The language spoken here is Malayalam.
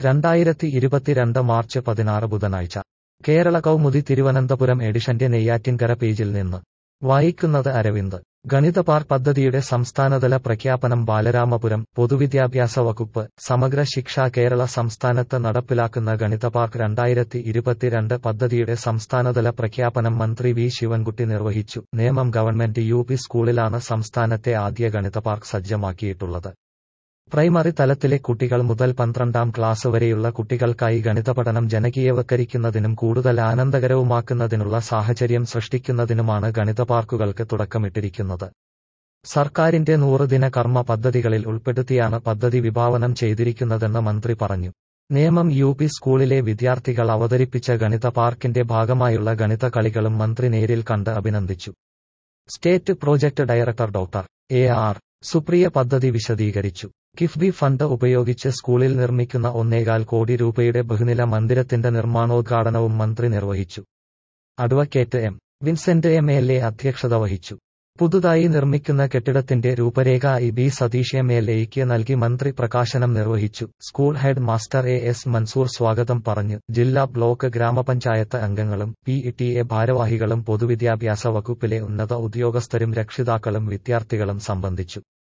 രണ്ടായിരത്തി ഇരുപത്തിരണ്ട് മാർച്ച് പതിനാറ് ബുധനാഴ്ച കേരള കൗമുദി തിരുവനന്തപുരം എഡിഷന്റെ നെയ്യാറ്റിൻകര പേജിൽ നിന്ന് വായിക്കുന്നത് അരവിന്ദ് ഗണിത പാർക്ക് പദ്ധതിയുടെ സംസ്ഥാനതല പ്രഖ്യാപനം ബാലരാമപുരം പൊതുവിദ്യാഭ്യാസ വകുപ്പ് സമഗ്ര ശിക്ഷ കേരള സംസ്ഥാനത്ത് നടപ്പിലാക്കുന്ന ഗണിത പാർക്ക് രണ്ടായിരത്തി ഇരുപത്തിരണ്ട് പദ്ധതിയുടെ സംസ്ഥാനതല പ്രഖ്യാപനം മന്ത്രി വി ശിവൻകുട്ടി നിർവഹിച്ചു നേമം ഗവൺമെന്റ് യു പി സ്കൂളിലാണ് സംസ്ഥാനത്തെ ആദ്യ ഗണിത പാർക്ക് സജ്ജമാക്കിയിട്ടുള്ളത് പ്രൈമറി തലത്തിലെ കുട്ടികൾ മുതൽ പന്ത്രണ്ടാം ക്ലാസ് വരെയുള്ള കുട്ടികൾക്കായി ഗണിത പഠനം ജനകീയവൽക്കരിക്കുന്നതിനും കൂടുതൽ ആനന്ദകരവുമാക്കുന്നതിനുള്ള സാഹചര്യം സൃഷ്ടിക്കുന്നതിനുമാണ് ഗണിത പാർക്കുകൾക്ക് തുടക്കമിട്ടിരിക്കുന്നത് സർക്കാരിന്റെ നൂറുദിന കർമ്മ പദ്ധതികളിൽ ഉൾപ്പെടുത്തിയാണ് പദ്ധതി വിഭാവനം ചെയ്തിരിക്കുന്നതെന്ന് മന്ത്രി പറഞ്ഞു നേമം യു പി സ്കൂളിലെ വിദ്യാർത്ഥികൾ അവതരിപ്പിച്ച ഗണിത പാർക്കിന്റെ ഭാഗമായുള്ള ഗണിത കളികളും മന്ത്രി നേരിൽ കണ്ട് അഭിനന്ദിച്ചു state project director doctor A R Supriya പദ്ധതി വിശദീകരിച്ചു കിഫ്ബി ഫണ്ട് ഉപയോഗിച്ച് സ്കൂളിൽ നിർമ്മിക്കുന്ന ഒന്നേകാൽ കോടി രൂപയുടെ ബഹുനില മന്ദിരത്തിന്റെ നിർമ്മാണോദ്ഘാടനവും മന്ത്രി നിർവഹിച്ചു advocate M Vincent M L A അധ്യക്ഷത വഹിച്ചു പുതുതായി നിർമ്മിക്കുന്ന കെട്ടിടത്തിന്റെ രൂപരേഖ E B Satheesh M L എയ്ക്ക് നൽകി മന്ത്രി പ്രകാശനം നിർവഹിച്ചു school headmaster A S Mansoor സ്വാഗതം പറഞ്ഞു ജില്ലാ ബ്ലോക്ക് ഗ്രാമപഞ്ചായത്ത് അംഗങ്ങളും പി ടി എ ഭാരവാഹികളും പൊതുവിദ്യാഭ്യാസ വകുപ്പിലെ ഉന്നത ഉദ്യോഗസ്ഥരും രക്ഷിതാക്കളും വിദ്യാർത്ഥികളും സംബന്ധിച്ചു